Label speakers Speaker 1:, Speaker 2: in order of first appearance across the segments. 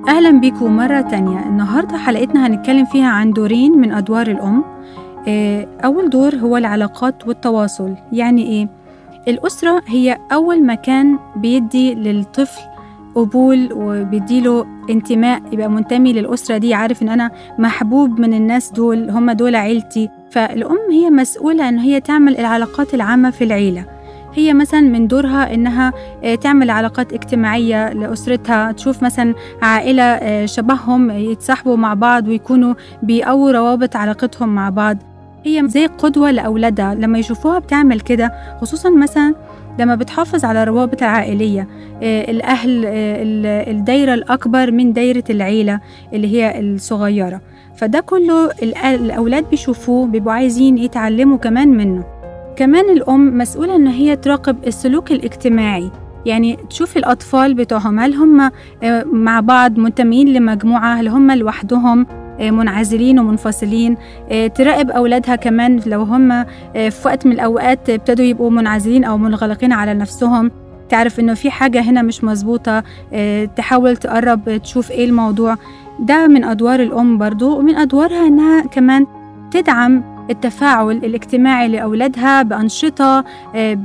Speaker 1: أهلا بيكم مرة تانية النهاردة حلقتنا هنتكلم فيها عن دورين من أدوار الأم آه، أول دور هو العلاقات والتواصل يعني إيه؟ الأسرة هي أول مكان بيدي للطفل قبول وبيديله انتماء يبقى منتمي للأسرة دي عارف إن أنا محبوب من الناس دول هم دول عيلتي فالأم هي مسؤولة إن هي تعمل العلاقات العامة في العيلة هي مثلا من دورها إنها آه، تعمل علاقات اجتماعية لأسرتها تشوف مثلا عائلة آه، شبههم يتصاحبوا مع بعض ويكونوا بيقووا روابط علاقتهم مع بعض هي زي قدوة لأولادها لما يشوفوها بتعمل كده خصوصا مثلا لما بتحافظ على الروابط العائلية آه، الأهل آه، ال- الدايرة الأكبر من دايرة العيلة اللي هي الصغيرة فده كله الأ- الأولاد بيشوفوه بيبقوا عايزين يتعلموا كمان منه كمان الأم مسؤولة إن هي تراقب السلوك الاجتماعي يعني تشوف الأطفال بتوعهم هل هم آه، مع بعض منتمين لمجموعة هل هم لوحدهم آه، منعزلين ومنفصلين آه، تراقب أولادها كمان لو هم آه، في وقت من الأوقات ابتدوا يبقوا منعزلين أو منغلقين على نفسهم تعرف إنه في حاجة هنا مش مظبوطة آه، تحاول تقرب آه، تشوف إيه الموضوع ده من أدوار الأم برضو ومن أدوارها إنها كمان تدعم التفاعل الاجتماعي لأولادها بأنشطة آه،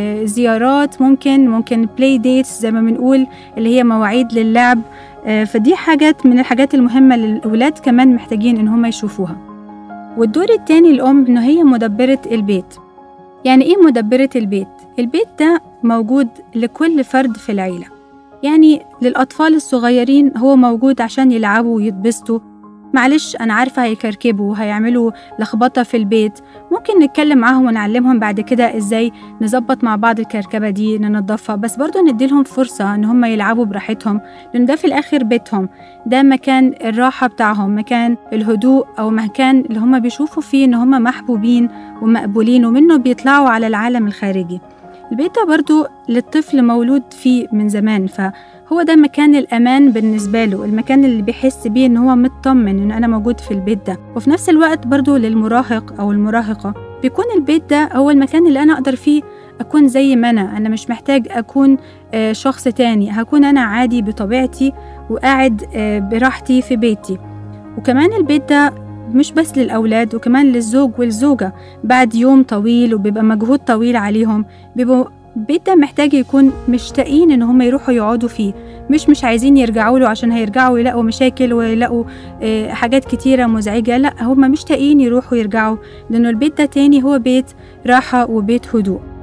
Speaker 1: بزيارات ممكن ممكن بلاي ديتس زي ما بنقول اللي هي مواعيد للعب آه، فدي حاجات من الحاجات المهمة للأولاد كمان محتاجين إن هم يشوفوها والدور التاني الأم إنه هي مدبرة البيت يعني إيه مدبرة البيت؟ البيت ده موجود لكل فرد في العيلة يعني للأطفال الصغيرين هو موجود عشان يلعبوا ويتبسطوا معلش أنا عارفة هيكركبوا هيعملوا لخبطة في البيت ممكن نتكلم معاهم ونعلمهم بعد كده إزاي نظبط مع بعض الكركبة دي ننضفها بس برضو نديلهم فرصة إن هم يلعبوا براحتهم لأن ده في الآخر بيتهم ده مكان الراحة بتاعهم مكان الهدوء أو مكان اللي هم بيشوفوا فيه إن هم محبوبين ومقبولين ومنه بيطلعوا على العالم الخارجي البيت ده برضو للطفل مولود فيه من زمان فهو ده مكان الأمان بالنسبة له المكان اللي بيحس بيه إن هو مطمن إن أنا موجود في البيت ده وفي نفس الوقت برضو للمراهق أو المراهقة بيكون البيت ده هو المكان اللي أنا أقدر فيه أكون زي ما أنا أنا مش محتاج أكون آه، شخص تاني هكون أنا عادي بطبيعتي وقاعد آه، براحتي في بيتي وكمان البيت ده مش بس للأولاد وكمان للزوج والزوجة بعد يوم طويل وبيبقى مجهود طويل عليهم بيبقوا البيت ده محتاج يكون مشتاقين ان هم يروحوا يقعدوا فيه مش مش عايزين يرجعوا له عشان هيرجعوا يلاقوا مشاكل ويلاقوا آه، حاجات كتيرة مزعجة لا هم مشتاقين يروحوا يرجعوا لأنه البيت ده تاني هو بيت راحة وبيت هدوء